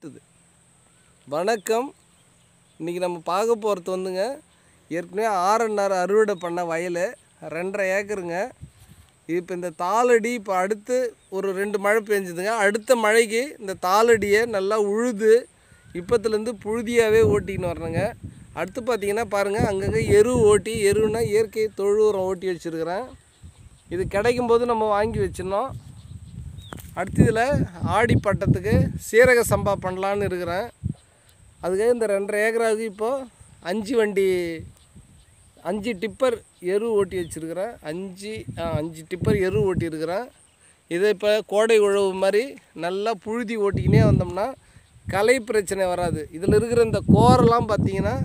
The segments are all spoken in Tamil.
சுத்துது வணக்கம் இன்றைக்கி நம்ம பார்க்க போகிறது வந்துங்க ஏற்கனவே ஆறன்னார் அறுவடை பண்ண வயல் ரெண்டரை ஏக்கருங்க இப்போ இந்த தாளடி இப்போ அடுத்து ஒரு ரெண்டு மழை பெஞ்சுதுங்க அடுத்த மழைக்கு இந்த தாளடியை நல்லா உழுது இப்போத்துலேருந்து புழுதியாகவே ஓட்டின்னு வரணுங்க அடுத்து பார்த்தீங்கன்னா பாருங்கள் அங்கங்கே எரு ஓட்டி எருன்னா இயற்கை தொழு உரம் ஓட்டி வச்சுருக்கிறேன் இது கிடைக்கும் போது நம்ம வாங்கி வச்சிடணும் அடுத்து இதில் ஆடி பட்டத்துக்கு சீரக சம்பா பண்ணலான்னு இருக்கிறேன் அதுக்காக இந்த ரெண்டரை ஏக்கராவுக்கு இப்போது அஞ்சு வண்டி அஞ்சு டிப்பர் எரு ஓட்டி வச்சுருக்கிறேன் அஞ்சு ஆ, அஞ்சு டிப்பர் எரு ஓட்டியிருக்கிறேன் இதை இப்போ கோடை உழவு மாதிரி நல்லா புழுதி ஓட்டிக்கினே வந்தோம்னா களை பிரச்சனை வராது இதில் இருக்கிற இந்த கோரெல்லாம் பார்த்தீங்கன்னா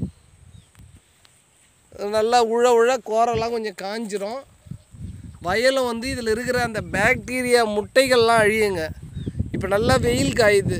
நல்லா உழ உழ கோரெல்லாம் கொஞ்சம் காஞ்சிரும் வயலும் வந்து இதில் இருக்கிற அந்த பாக்டீரியா முட்டைகள்லாம் அழியுங்க இப்போ நல்லா வெயில் காயுது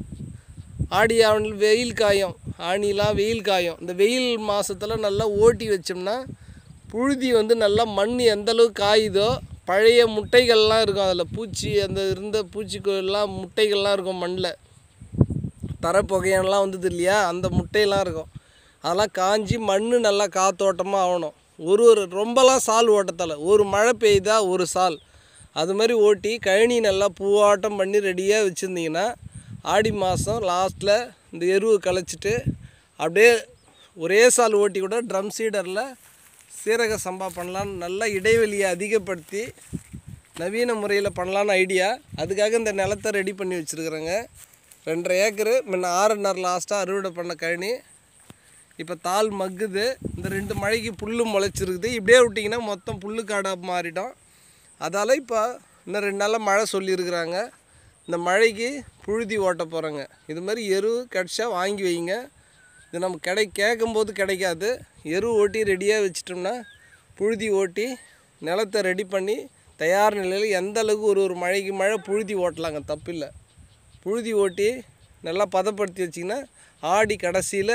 ஆடி ஆவணில் வெயில் காயும் ஆணிலாம் வெயில் காயும் இந்த வெயில் மாதத்தில் நல்லா ஓட்டி வச்சோம்னா புழுதி வந்து நல்லா மண் எந்த அளவுக்கு காயுதோ பழைய முட்டைகள்லாம் இருக்கும் அதில் பூச்சி அந்த இருந்த பூச்சிக்கொல்லாம் முட்டைகள்லாம் இருக்கும் மண்ணில் தரப்புகையெல்லாம் வந்தது இல்லையா அந்த முட்டையெல்லாம் இருக்கும் அதெல்லாம் காஞ்சி மண் நல்லா காத்தோட்டமாக ஆகணும் ஒரு ஒரு ரொம்பலாம் சால் ஓட்டத்தலை ஒரு மழை பெய்தா ஒரு சால் அது மாதிரி ஓட்டி கழனி நல்லா பூவாட்டம் பண்ணி ரெடியாக வச்சுருந்தீங்கன்னா ஆடி மாதம் லாஸ்ட்டில் இந்த எருவு களைச்சிட்டு அப்படியே ஒரே சால் ஓட்டி கூட ட்ரம் சீடரில் சீரக சம்பா பண்ணலான்னு நல்லா இடைவெளியை அதிகப்படுத்தி நவீன முறையில் பண்ணலான்னு ஐடியா அதுக்காக இந்த நிலத்தை ரெடி பண்ணி வச்சுருக்குறேங்க ரெண்டரை ஏக்கரு முன்ன ஆறுநர் லாஸ்ட்டாக அறுவடை பண்ண கழனி இப்போ தாள் மக்குது இந்த ரெண்டு மழைக்கு புல்லு முளைச்சிருக்குது இப்படியே விட்டிங்கன்னா மொத்தம் புல்லு காடாக மாறிடும் அதால் இப்போ இன்னும் ரெண்டு நாளில் மழை சொல்லியிருக்கிறாங்க இந்த மழைக்கு புழுதி ஓட்ட போகிறோங்க இது மாதிரி எரு கிடச்சா வாங்கி வைங்க இது நம்ம கிடை கேட்கும்போது கிடைக்காது எரு ஓட்டி ரெடியாக வச்சிட்டோம்னா புழுதி ஓட்டி நிலத்தை ரெடி பண்ணி தயார் நிலையில் எந்த அளவுக்கு ஒரு ஒரு மழைக்கு மழை புழுதி ஓட்டலாங்க தப்பில்லை புழுதி ஓட்டி நல்லா பதப்படுத்தி வச்சிங்கன்னா ஆடி கடைசியில்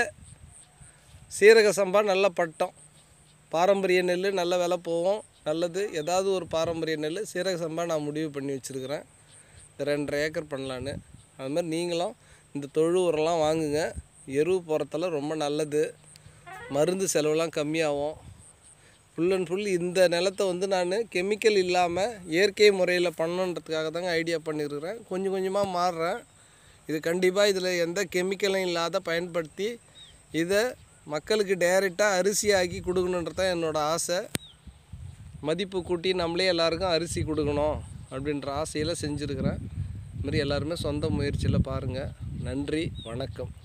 சீரக சம்பா நல்ல பட்டம் பாரம்பரிய நெல் நல்ல விலை போகும் நல்லது ஏதாவது ஒரு பாரம்பரிய நெல் சீரக சம்பா நான் முடிவு பண்ணி வச்சுருக்கிறேன் இந்த ரெண்டரை ஏக்கர் பண்ணலான்னு அது மாதிரி நீங்களும் இந்த தொழு உரம்லாம் வாங்குங்க எரு போகிறதுல ரொம்ப நல்லது மருந்து செலவுலாம் கம்மியாகும் ஃபுல் அண்ட் ஃபுல் இந்த நிலத்தை வந்து நான் கெமிக்கல் இல்லாமல் இயற்கை முறையில் பண்ணணுன்றதுக்காக தாங்க ஐடியா பண்ணியிருக்கிறேன் கொஞ்சம் கொஞ்சமாக மாறுறேன் இது கண்டிப்பாக இதில் எந்த கெமிக்கலும் இல்லாத பயன்படுத்தி இதை மக்களுக்கு டைரெக்டாக அரிசி ஆக்கி கொடுக்கணுன்றது தான் என்னோடய ஆசை மதிப்பு கூட்டி நம்மளே எல்லாருக்கும் அரிசி கொடுக்கணும் அப்படின்ற ஆசையில் செஞ்சுருக்கிறேன் இது மாதிரி எல்லாருமே சொந்த முயற்சியில் பாருங்கள் நன்றி வணக்கம்